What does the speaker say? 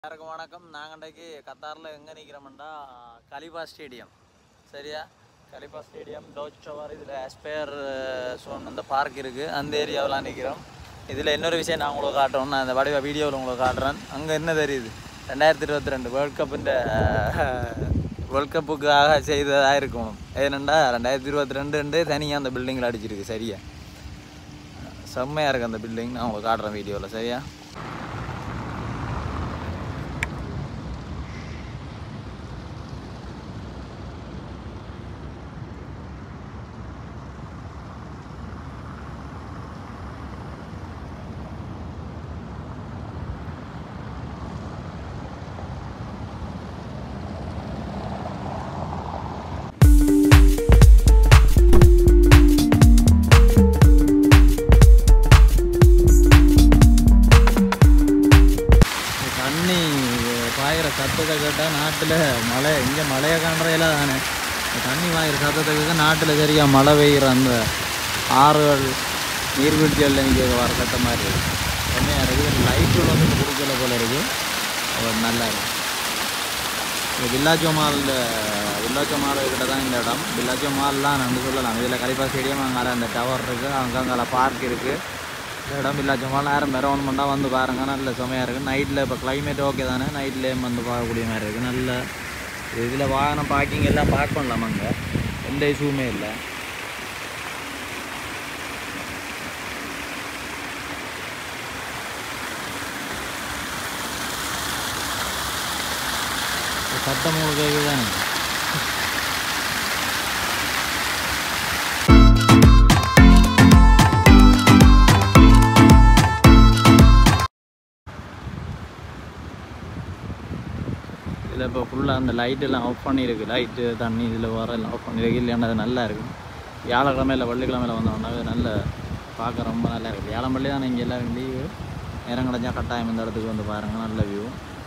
எல்லாருக்கும் வணக்கம் நாங்கள் இன்றைக்கு கத்தாரில் எங்கே நிற்கிறோம்டா கலிபா ஸ்டேடியம் சரியா கலிபா ஸ்டேடியம் டோச் டவர் இதில் ஆஸ்பயர் சோன் அந்த பார்க் இருக்குது அந்த ஏரியாவில் நிற்கிறோம் இதில் இன்னொரு விஷயம் நான் உங்களுக்கு காட்டுறோம் நான் இந்த வடிவ வீடியோவில் உங்களுக்கு காட்டுறேன் அங்கே என்ன தெரியுது ரெண்டாயிரத்தி இருபத்தி ரெண்டு வேர்ல்ட் கப்புன்ற வேர்ல்ட் கப்புக்காக செய்ததாக இருக்கணும் ஏனெண்டா ரெண்டாயிரத்தி இருபத்தி ரெண்டு தனியாக அந்த பில்டிங்கில் அடிச்சிருக்கு சரியா செம்மையாக இருக்குது அந்த பில்டிங் நான் உங்களுக்கு காட்டுறேன் வீடியோவில் சரியா இந்த தண்ணி பாயிற சத்தத்தை கேட்டால் நாட்டில் மழை இங்கே மழையை காண்றதில்ல தானே இந்த தண்ணி பாயிற சத்தத்தை கேட்க நாட்டில் சரியா மழை பெய்கிற அந்த ஆறுகள் நீர்வீழ்ச்சிகளில் நிற்க வர சத்த மாதிரி இருக்கு செம்மையாக இருக்குது லைட்டுகள் வந்து கொடுக்கல போல இருக்குது அது நல்லா இருக்கு இந்த வில்லாஜோ மாலில் வில்லாஜோ மால் கிட்ட தான் இந்த இடம் வில்லாஜோ மால்லாம் நான் சொல்லலாம் இதில் கலிப்பா ஸ்டேடியம் அங்கே அந்த டவர் இருக்குது அங்கே அங்கே பார்க் இருக்குது இந்த இடம் வில்லாஜோ மால் நேரம் மெரவன்மெண்ட்டாக வந்து பாருங்க நல்ல செமையாக இருக்குது நைட்டில் இப்போ climate ஓகே தானே நைட்லேயும் வந்து பார்க்கக்கூடிய மாதிரி இருக்குது நல்ல இதில் வாகனம் பார்க்கிங் எல்லாம் பார்க் பண்ணலாம் அங்கே எந்த இஷ்யூமே இல்லை சத்தம் உங்களுக்கு கேட்குது தானே இதில் இப்போ ஃபுல்லாக அந்த லைட் எல்லாம் ஆஃப் பண்ணியிருக்கு லைட்டு தண்ணி இதில் வர எல்லாம் ஆஃப் பண்ணியிருக்கு இல்லைன்னா அது நல்லா இருக்கும் வியாழக்கிழமையில் வெள்ளிக்கிழமையில் வந்தோம்னா அது நல்ல பார்க்க ரொம்ப நல்லா இருக்குது வியாழம்பள்ளி தான் இங்கே எல்லோரும் லீவு நேரம் கிடச்சா கட்டாயம் இந்த இடத்துக்கு வந்து பாருங்கள் நல்ல வியூ